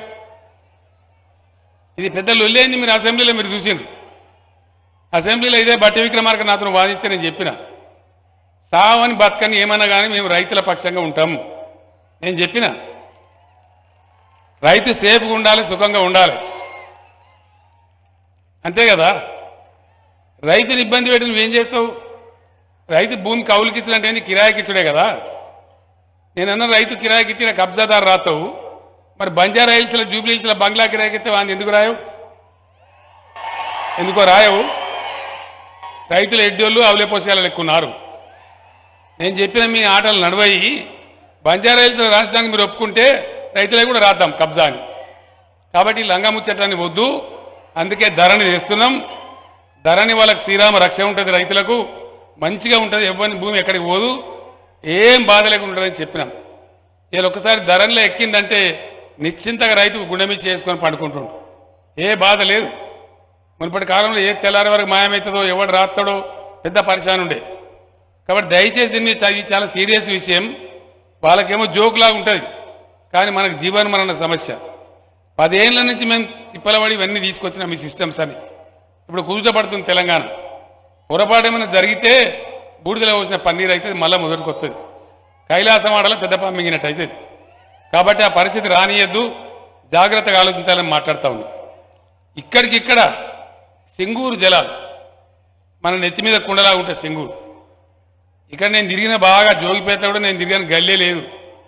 ఇది పెద్ద లొల్లేంది మీరు అసెంబ్లీలో మీరు చూసిండ్రు అసెంబ్లీలో ఇదే బట్టి విక్రమార్క నాతో వాదిస్తే నేను చెప్పిన సావని బతకని ఏమన్నా కానీ మేము రైతుల పక్షంగా ఉంటాము నేను చెప్పిన రైతు సేఫ్గా ఉండాలి సుఖంగా ఉండాలి అంతే కదా రైతుని ఇబ్బంది పెట్టి నువ్వేం చేస్తావు రైతు భూమి కౌలుకి ఇచ్చడం అంటే ఏంది? కిరాయికి ఇచ్చుడే కదా నేనన్న రైతు కిరాయికి ఇచ్చిన కబ్జాదారు రాతావు మరి బంజారా హిల్స్లో జూబ్లీ హిల్స్లో బంగ్లా కిరాయికి ఇస్తే వాడిని ఎందుకు రాయవు ఎందుకో రాయవు రైతులు ఎడ్డోళ్ళు అవలే పోసేయాలి ఎక్కున్నారు నేను చెప్పిన మీ ఆటలు నడవయి బంజారా హిల్స్లో రాజధానికి మీరు ఒప్పుకుంటే రైతులకు కూడా రాద్దాం కబ్జా అని కాబట్టి ఈ లంగా ముచ్చటాన్ని వద్దు అందుకే ధరని తెస్తున్నాం ధరని వాళ్ళకి శ్రీరామ రక్ష ఉంటుంది రైతులకు మంచిగా ఉంటుంది ఎవరిని భూమి ఎక్కడికి పోదు ఏం బాధ లేకుండా ఉంటుందని చెప్పినాం ఇలా ఒకసారి ధరలో ఎక్కిందంటే నిశ్చింతగా రైతుకు గుండె మీద చేసుకొని పడుకుంటుండు ఏ బాధ లేదు మునుపటి కాలంలో ఏ తెల్లారి వరకు మాయమవుతుందో ఎవడు రాస్తాడో పెద్ద పరిశాన్ ఉండే కాబట్టి దయచేసి దీన్ని చ- ఇది చాలా సీరియస్ విషయం వాళ్ళకేమో జోక్లాగా ఉంటుంది కానీ మనకు జీవన మరణ సమస్య పదేళ్ల నుంచి మేము తిప్పలబడి ఇవన్నీ తీసుకొచ్చినాం ఈ సిస్టమ్స్ అని ఇప్పుడు కుదుటపడుతుంది తెలంగాణ పొరపాటు ఏమైనా జరిగితే బూడిదలో పోసిన పన్నీర్ అయితే మళ్ళీ మొదటికి వస్తుంది కైలాసం ఆడలో పెద్ద పంపింగినట్టు అవుతుంది కాబట్టి ఆ పరిస్థితి రానియద్దు జాగ్రత్తగా ఆలోచించాలని మాట్లాడుతా ఉన్నాం ఇక్కడికి ఇక్కడ సింగూరు జలాలు మన నెత్తి మీద కుండలా ఉంటుంది సింగూరు ఇక్కడ నేను తిరిగిన బాగా జోగిపేట కూడా నేను తిరిగిన గల్లే లేదు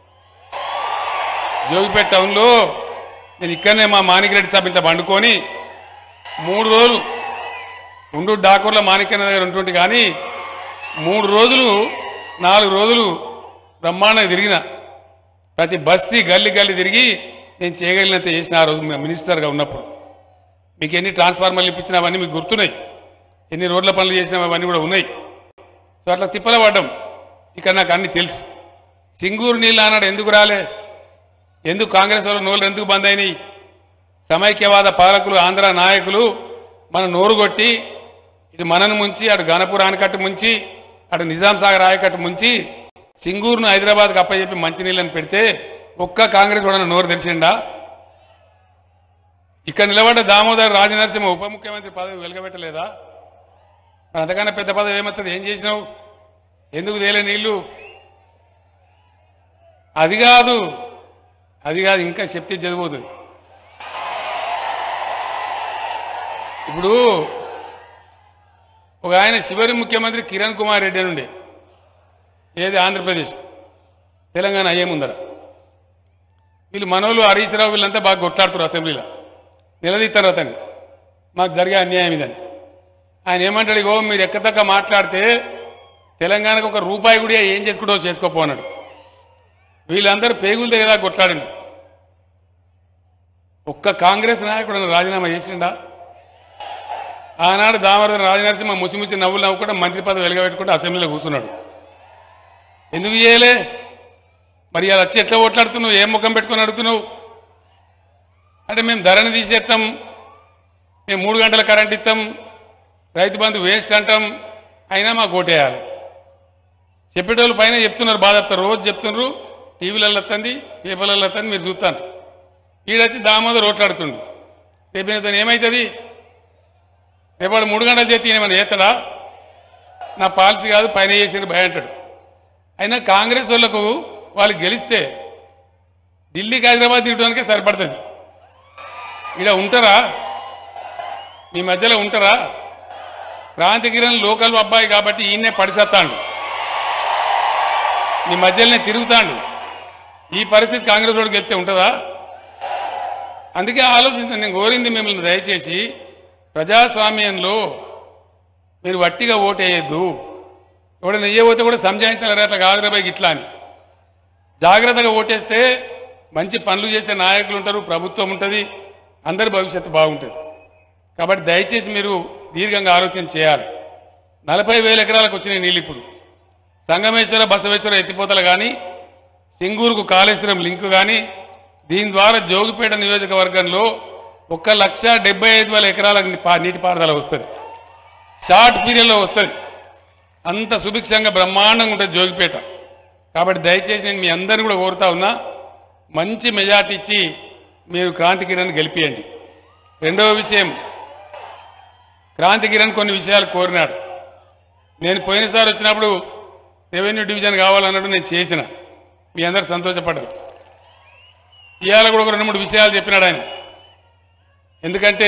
జోగిపేట టౌన్లో నేను ఇక్కడనే మా మాణిక్రెడ్డి సభ ఇంత పండుకొని మూడు రోజులు ఉండు డాకూర్లో మాణిక్యన్న దగ్గర ఉంటుంటే కానీ మూడు రోజులు నాలుగు రోజులు బ్రహ్మాండంగా తిరిగిన ప్రతి బస్తీ గల్లీ గల్లీ తిరిగి నేను చేయగలిగినంత చేసిన ఆ రోజు మేము మినిస్టర్గా ఉన్నప్పుడు మీకు ఎన్ని ట్రాన్స్ఫార్మర్లు ఇప్పించినా అవన్నీ మీకు గుర్తున్నాయి ఎన్ని రోడ్ల పనులు చేసినా అవన్నీ కూడా ఉన్నాయి సో అట్లా తిప్పల పడ్డం ఇక్కడ నాకు అన్ని తెలుసు సింగూరు నీళ్ళు అన్నాడు ఎందుకు రాలే ఎందుకు కాంగ్రెస్ వాళ్ళు నోళ్ళు ఎందుకు బంద్ అయినాయి సమైక్యవాద పాలకులు ఆంధ్ర నాయకులు మన నోరు కొట్టి ఇటు మనను ముంచి అటు గణపూర్ ఆనకట్టు ముంచి అటు నిజాం సాగర్ ఆయకట్టు ముంచి సింగూరును హైదరాబాద్కి అప్పచెప్పి మంచినీళ్ళని పెడితే ఒక్క కాంగ్రెస్ కూడా నోరు తెరిచిండా ఇక్కడ నిలబడ్డ దామోదర్ రాజనరసింహ ఉప ముఖ్యమంత్రి పదవి వెలగబెట్టలేదా మరి అంతకన్నా పెద్ద పదవి ఏమవుతుంది ఏం చేసినావు ఎందుకు తేలే నీళ్ళు అది కాదు అది కాదు ఇంకా చెప్తే చదిపోతుంది ఇప్పుడు ఒక ఆయన చివరి ముఖ్యమంత్రి కిరణ్ కుమార్ రెడ్డి అని ఉండే ఏది ఆంధ్రప్రదేశ్ తెలంగాణ అయ్యే ముందర వీళ్ళు మనోళ్ళు హరీష్ రావు వీళ్ళంతా బాగా కొట్లాడుతారు అసెంబ్లీలో నిలదీస్తారు అతన్ని మాకు జరిగే అన్యాయం ఇదని ఆయన ఏమంటాడు ఇగో మీరు ఎక్కదక్క మాట్లాడితే తెలంగాణకు ఒక రూపాయి కూడా ఏం చేసుకుంటావో చేసుకోపోన్నాడు వీళ్ళందరూ పేగులు దిగదా కొట్లాడింది ఒక్క కాంగ్రెస్ నాయకుడు రాజీనామా చేసిండా ఆనాడు దామోదరం రాజనరసింహ ముసిముసి నవ్వులు నవ్వుకుంటే మంత్రి పదవి వెలగబెట్టుకుంటే అసెంబ్లీలో కూర్చున్నాడు ఎందుకు చేయలే మరి ఇలా వచ్చి ఎట్లా ఓట్లాడుతున్నావు ఏం ముఖం పెట్టుకొని అడుగుతున్నావు అంటే మేము ధరని తీసేస్తాం మేము మూడు గంటల కరెంట్ ఇస్తాం రైతు బంధు వేస్ట్ అంటాం అయినా మాకు ఓటేయాలి చెప్పేటోళ్ళు పైన చెప్తున్నారు బాధ రోజు చెప్తున్నారు టీవీలలో వస్తుంది పేపర్లలో వస్తుంది మీరు చూస్తాను ఈడొచ్చి దామోదర్ ఓట్లాడుతుండు రేపు ఇతను ఏమవుతుంది రేపు వాడు మూడు గంటలు చేతి ఏమైనా చేస్తాడా నా పాలసీ కాదు పైన చేసిన భయ అంటాడు అయినా కాంగ్రెస్ వాళ్ళకు వాళ్ళు గెలిస్తే ఢిల్లీకి హైదరాబాద్ తిరగడానికే సరిపడుతుంది ఇక్కడ ఉంటారా మీ మధ్యలో ఉంటారా క్రాంతికిరణ్ లోకల్ అబ్బాయి కాబట్టి ఈయన్నే పడిసత్తాడు మీ మధ్యలోనే తిరుగుతాడు ఈ పరిస్థితి కాంగ్రెస్ వాడికి వెళ్తే ఉంటుందా అందుకే ఆలోచించండి నేను కోరింది మిమ్మల్ని దయచేసి ప్రజాస్వామ్యంలో మీరు వట్టిగా ఓటేయద్దు ఎవడైనా నెయ్యబోతే కూడా సంజాయించాలి అట్లా కాదు రాబాయి ఇట్లా అని జాగ్రత్తగా ఓటేస్తే మంచి పనులు చేసే నాయకులు ఉంటారు ప్రభుత్వం ఉంటుంది అందరి భవిష్యత్తు బాగుంటుంది కాబట్టి దయచేసి మీరు దీర్ఘంగా ఆలోచన చేయాలి నలభై వేల ఎకరాలకు వచ్చినాయి నీళ్ళు ఇప్పుడు సంగమేశ్వర బసవేశ్వర ఎత్తిపోతలు కానీ సింగూరుకు కాళేశ్వరం లింకు కానీ దీని ద్వారా జోగిపేట నియోజకవర్గంలో ఒక్క లక్ష డెబ్బై ఐదు వేల ఎకరాలకు ని- పా- నీటిపారుదల వస్తుంది షార్ట్ పీరియడ్లో వస్తుంది అంత సుభిక్షంగా బ్రహ్మాండంగా ఉంటుంది జోగిపేట కాబట్టి దయచేసి నేను మీ అందరిని కూడా కోరుతా ఉన్నా మంచి మెజార్టీ ఇచ్చి మీరు క్రాంతి కిరణ్ గెలిపియండి రెండవ విషయం క్రాంతి కిరణ్ కొన్ని విషయాలు కోరినాడు నేను పోయినసారి వచ్చినప్పుడు రెవెన్యూ డివిజన్ కావాలన్నట్టు నేను చేసిన మీ అందరు సంతోషపడ్డారు ఇవాళ కూడా ఒక రెండు మూడు విషయాలు చెప్పినాడు ఆయన ఎందుకంటే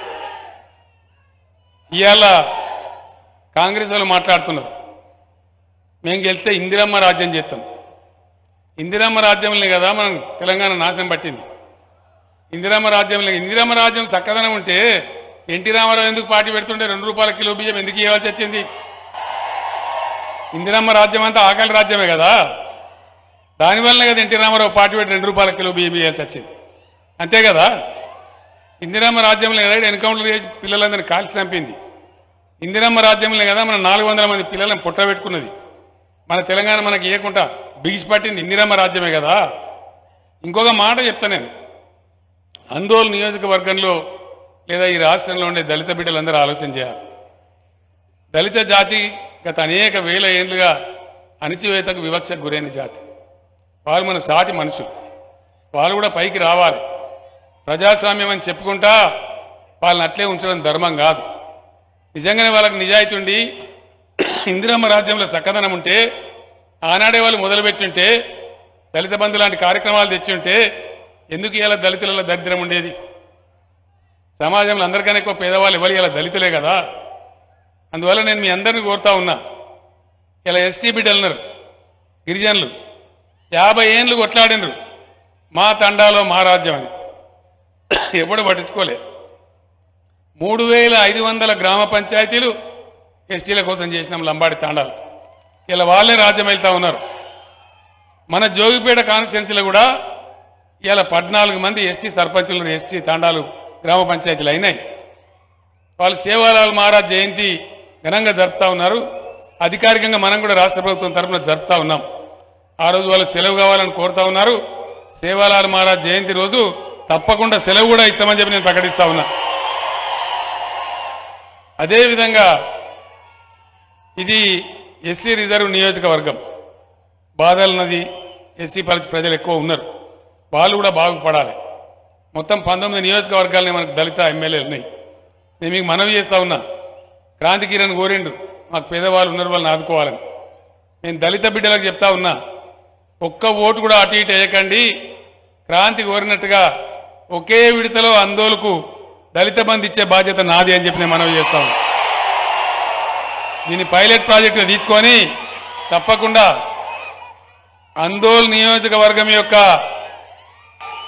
ఇవాళ కాంగ్రెస్ వాళ్ళు మాట్లాడుతున్నారు మేము గెలిస్తే ఇందిరమ్మ రాజ్యం చేస్తాం ఇందిరమ్మ రాజ్యంలో కదా మనం తెలంగాణ నాశనం పట్టింది ఇందిరమ్మ రాజ్యంలో ఇందిరమ్మ రాజ్యం చక్కదనం ఉంటే ఎన్టీ రామారావు ఎందుకు పార్టీ పెడుతుంటే రెండు రూపాయల కిలో బియ్యం ఎందుకు ఇవ్వాల్సి వచ్చింది ఇందిరమ్మ రాజ్యం అంతా ఆకలి రాజ్యమే కదా దానివల్లనే కదా ఎన్టీ రామారావు పార్టీ పెట్టి రెండు రూపాయల కిలో బియ్యం ఇవ్వాల్సి వచ్చింది అంతే కదా ఇందిరమ్మ రాజ్యంలో కదా ఎన్కౌంటర్ చేసి పిల్లలందరినీ కాల్చి చంపింది ఇందిరమ్మ రాజ్యంలో కదా మన నాలుగు వందల మంది పిల్లలను పుట్టబెట్టుకున్నది మన తెలంగాణ మనకి ఇవ్వకుండా బిగిసి పట్టింది ఇందిరమ్మ రాజ్యమే కదా ఇంకొక మాట చెప్తా నేను అందోల్ నియోజకవర్గంలో లేదా ఈ రాష్ట్రంలో ఉండే దళిత బిడ్డలందరూ ఆలోచన చేయాలి దళిత జాతి గత అనేక వేల ఏళ్ళుగా అణిచివేతకు వివక్షకు గురైన జాతి వాళ్ళు మన సాటి మనుషులు వాళ్ళు కూడా పైకి రావాలి ప్రజాస్వామ్యం అని చెప్పుకుంటా వాళ్ళని అట్లే ఉంచడం ధర్మం కాదు నిజంగానే వాళ్ళకి నిజాయితీ ఉండి ఇందిరమ్మ రాజ్యంలో చక్కదనం ఉంటే ఆనాడే వాళ్ళు మొదలుపెట్టుంటే దళిత బంధు లాంటి కార్యక్రమాలు తెచ్చి ఉంటే ఎందుకు ఇలా దళితులలో దరిద్రం ఉండేది సమాజంలో అందరికన్నా ఎక్కువ పేదవాళ్ళు ఎవరు ఇలా దళితులే కదా అందువల్ల నేను మీ అందరిని కోరుతా ఉన్నా ఇలా ఎస్టీ బిడ్డలు ఉన్నారు గిరిజనులు యాభై ఏండ్లు కొట్లాడినరు మా తండాలో మా రాజ్యం అని ఎప్పుడు పట్టించుకోలే మూడు వేల ఐదు వందల గ్రామ పంచాయతీలు ఎస్టీల కోసం చేసినాం లంబాడి తాండాలు ఇలా వాళ్ళే రాజ్యం వెళ్తా ఉన్నారు మన జోగిపేట కాన్స్టిట్యున్సీలో కూడా ఇలా పద్నాలుగు మంది ఎస్టీ సర్పంచులు ఎస్టీ తాండాలు గ్రామ పంచాయతీలు అయినాయి వాళ్ళు సేవాలాల్ మహారాజ్ జయంతి ఘనంగా జరుపుతా ఉన్నారు అధికారికంగా మనం కూడా రాష్ట్ర ప్రభుత్వం తరఫున జరుపుతా ఉన్నాం ఆ రోజు వాళ్ళు సెలవు కావాలని కోరుతా ఉన్నారు సేవాలాల్ మహారాజ్ జయంతి రోజు తప్పకుండా సెలవు కూడా ఇస్తామని చెప్పి నేను ప్రకటిస్తా ఉన్నా అదేవిధంగా ఇది ఎస్సీ రిజర్వ్ నియోజకవర్గం బాదల్ నది ఎస్సీ పరిధి ప్రజలు ఎక్కువ ఉన్నారు వాళ్ళు కూడా బాగుపడాలి మొత్తం పంతొమ్మిది నియోజకవర్గాలని మనకు దళిత ఎమ్మెల్యేలు ఉన్నాయి నేను మీకు మనవి చేస్తా ఉన్నా క్రాంతి కిరణ్ కోరిండు మాకు పేదవాళ్ళు ఉన్నారు వాళ్ళని ఆదుకోవాలని నేను దళిత బిడ్డలకు చెప్తా ఉన్నా ఒక్క ఓటు కూడా అటు ఇటు వేయకండి క్రాంతి కోరినట్టుగా ఒకే విడతలో అందోలకు దళిత బంధు ఇచ్చే బాధ్యత నాది అని చెప్పి నేను మనవి చేస్తా ఉన్నా దీన్ని పైలట్ ప్రాజెక్టుగా తీసుకొని తప్పకుండా అందోల్ నియోజకవర్గం యొక్క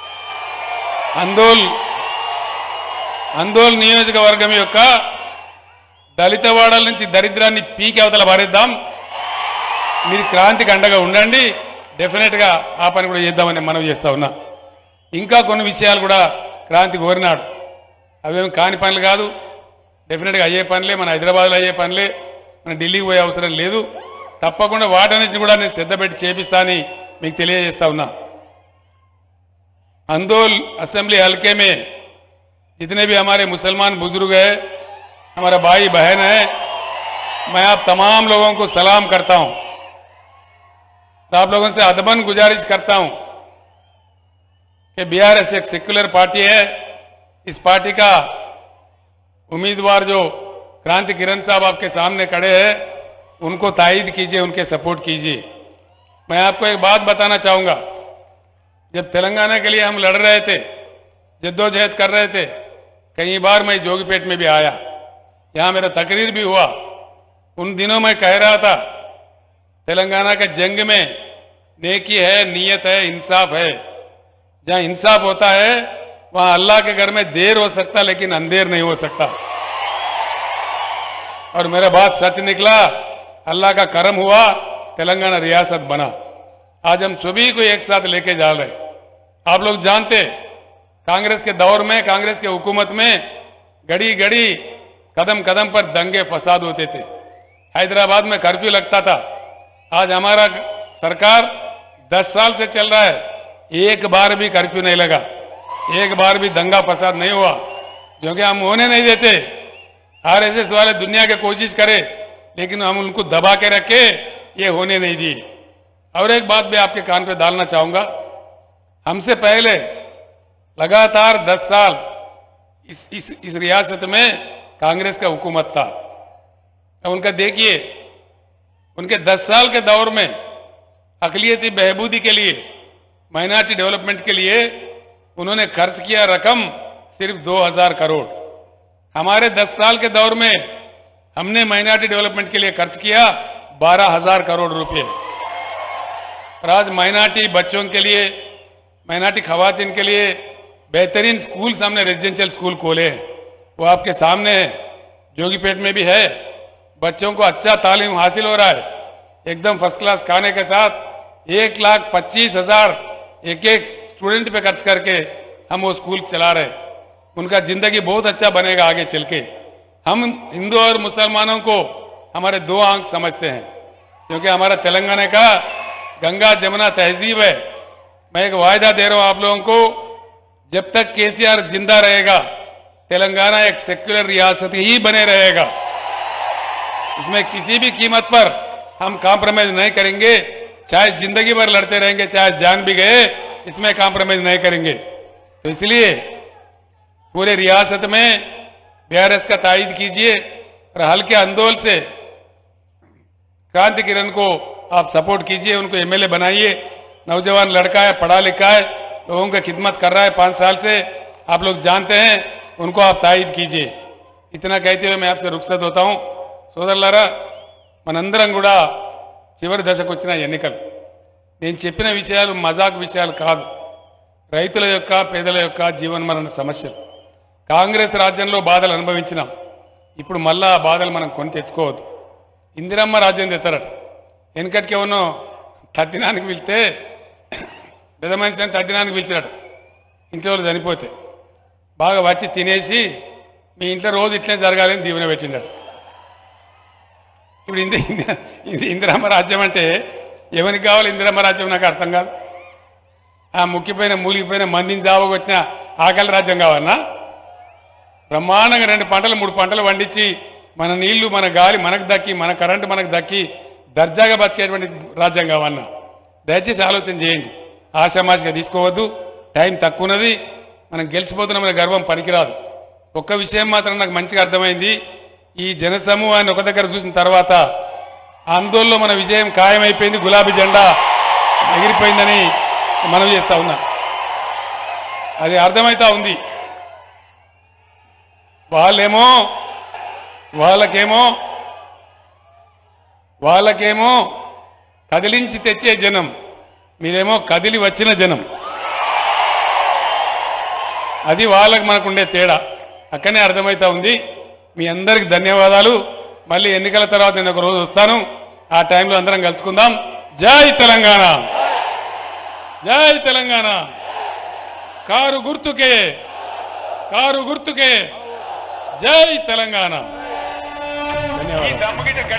అందోల్ అందోల్ నియోజకవర్గం యొక్క దళిత వాడల నుంచి దరిద్రాన్ని పీకి అవతల పారేద్దాం మీరు క్రాంతికి అండగా ఉండండి డెఫినెట్గా ఆ పని కూడా చేద్దామని మనం చేస్తా ఉన్నా ఇంకా కొన్ని విషయాలు కూడా క్రాంతి కోరినాడు అవేమి కాని పనులు కాదు డెఫినెట్గా అయ్యే పనులే మన హైదరాబాద్లో అయ్యే పనులే మన ఢిల్లీకి పోయే అవసరం లేదు తప్పకుండా వాటన్నిటిని కూడా నేను శ్రద్ధ పెట్టి చేపిస్తా అని మీకు తెలియజేస్తా ఉన్నా अंदोल असेंबली हलके में जितने भी हमारे मुसलमान बुजुर्ग हैं हमारा भाई बहन है मैं आप तमाम लोगों को सलाम करता हूं और आप लोगों से अदबन गुजारिश करता हूं कि बीआरएस एक सेक्युलर पार्टी है इस पार्टी का उम्मीदवार जो क्रांति किरण साहब आपके सामने खड़े हैं उनको तायद कीजिए उनके सपोर्ट कीजिए मैं आपको एक बात बताना चाहूंगा जब तेलंगाना के लिए हम लड़ रहे थे जद्दोजहद कर रहे थे कई बार मैं जोगीपेट में भी आया यहाँ मेरा तकरीर भी हुआ उन दिनों मैं कह रहा था तेलंगाना के जंग में नेकी है नीयत है इंसाफ है जहाँ इंसाफ होता है वहाँ अल्लाह के घर में देर हो सकता लेकिन अंधेर नहीं हो सकता और मेरा बात सच निकला अल्लाह का करम हुआ तेलंगाना रियासत बना आज हम सभी को एक साथ लेके जा रहे आप लोग जानते कांग्रेस के दौर में कांग्रेस के हुकूमत में घड़ी घड़ी कदम कदम पर दंगे फसाद होते थे हैदराबाद में कर्फ्यू लगता था आज हमारा सरकार 10 साल से चल रहा है एक बार भी कर्फ्यू नहीं लगा एक बार भी दंगा फसाद नहीं हुआ क्योंकि हम होने नहीं देते आरएसएस वाले दुनिया की कोशिश करे लेकिन हम उनको दबा के रखे ये होने नहीं दिए और एक बात भी आपके कान पे डालना चाहूंगा हमसे पहले लगातार 10 साल इस इस इस रियासत में कांग्रेस का हुकूमत था अब उनका देखिए उनके 10 साल के दौर में अकलियती बहबूदी के लिए माइनॉरिटी डेवलपमेंट के लिए उन्होंने खर्च किया रकम सिर्फ 2000 करोड़ हमारे 10 साल के दौर में हमने माइनॉरिटी डेवलपमेंट के लिए खर्च किया बारह हजार करोड़ रुपए और आज माइनॉरिटी बच्चों के लिए माइनॉरिटी खवातीन के लिए बेहतरीन स्कूल्स हमने रेजिडेंशियल स्कूल खोले हैं वो आपके सामने है जोगीपेट में भी है बच्चों को अच्छा तालीम हासिल हो रहा है एकदम फर्स्ट क्लास खाने के साथ एक लाख पच्चीस हजार एक एक स्टूडेंट पे खर्च करके हम वो स्कूल चला रहे हैं उनका जिंदगी बहुत अच्छा बनेगा आगे चल के हम हिंदू और मुसलमानों को हमारे दो आंख समझते हैं क्योंकि हमारा तेलंगाना का गंगा जमुना तहजीब है मैं एक वायदा दे रहा हूं आप लोगों को जब तक केसीआर जिंदा रहेगा तेलंगाना एक सेक्युलर रियासत ही बने रहेगा इसमें किसी भी कीमत पर हम कॉम्प्रोमाइज नहीं करेंगे चाहे जिंदगी भर लड़ते रहेंगे चाहे जान भी गए इसमें कॉम्प्रोमाइज नहीं करेंगे तो इसलिए पूरे रियासत में बीआरएस का तायद कीजिए और हल्के अंदोल से क्रांति किरण को आप सपोर्ट कीजिए उनको एमएलए बनाइए नौजवान लड़का है पढ़ा लिखा है लोगों की खिदमत कर रहा है पाँच साल से आप लोग जानते हैं उनको आप तायद कीजिए इतना कहते हुए मैं आपसे रुखसत होता हूँ సోదరులారా మనందరం కూడా చివరి దశకు వచ్చిన ఎన్నికలు నేను చెప్పిన విషయాలు మజాక్ విషయాలు కాదు రైతుల యొక్క పేదల యొక్క జీవనమరణ సమస్యలు కాంగ్రెస్ రాజ్యంలో బాధలు అనుభవించినాం ఇప్పుడు మళ్ళా ఆ బాధలు మనం కొని తెచ్చుకోవద్దు ఇందిరమ్మ రాజ్యం తెస్తారట వెనకటికి ఎవరినో తద్దినానికి పిలిస్తే పెద్ద మనిషి అని తద్దినానికి పిలిచారట ఇంట్లో వాళ్ళు చనిపోతే బాగా వచ్చి తినేసి మీ ఇంట్లో రోజు ఇట్లే జరగాలని దీవెన పెట్టిండట ఇప్పుడు ఇంది ఇంది- ఇది ఇందిరమ్మ రాజ్యం అంటే ఎవరికి కావాలి ఇందిరమ్మ రాజ్యం నాకు అర్థం కాదు ఆ ముక్కిపోయిన మూలిగిపోయిన మందిని జావగొట్టిన ఆకలి రాజ్యం కావన్నా బ్రహ్మాండంగా రెండు పంటలు మూడు పంటలు పండించి మన నీళ్లు మన గాలి మనకు దక్కి మన కరెంటు మనకు దక్కి దర్జాగా బతికేటువంటి రాజ్యం కావన్నా దయచేసి ఆలోచన చేయండి ఆశామాషిగా తీసుకోవద్దు టైం తక్కువ ఉన్నది మనం గెలిచిపోతున్నామనే గర్వం పనికిరాదు ఒక్క విషయం మాత్రం నాకు మంచిగా అర్థమైంది ఈ జనసమూహాన్ని ఒక దగ్గర చూసిన తర్వాత ఆందోళనలో మన విజయం ఖాయమైపోయింది గులాబీ జెండా ఎగిరిపోయిందని మనం చేస్తా ఉన్నా అది అర్థమైతా ఉంది వాళ్ళేమో వాళ్ళకేమో వాళ్ళకేమో కదిలించి తెచ్చే జనం మీరేమో కదిలి వచ్చిన జనం అది వాళ్ళకి మనకు ఉండే తేడా అక్కడనే అర్థమవుతా ఉంది మీ అందరికి ధన్యవాదాలు మళ్ళీ ఎన్నికల తర్వాత నేను ఒక రోజు వస్తాను ఆ టైంలో అందరం కలుసుకుందాం జై తెలంగాణ జై తెలంగాణ కారు గుర్తుకే కారు గుర్తుకే జై తెలంగాణ ధన్యవాదాలు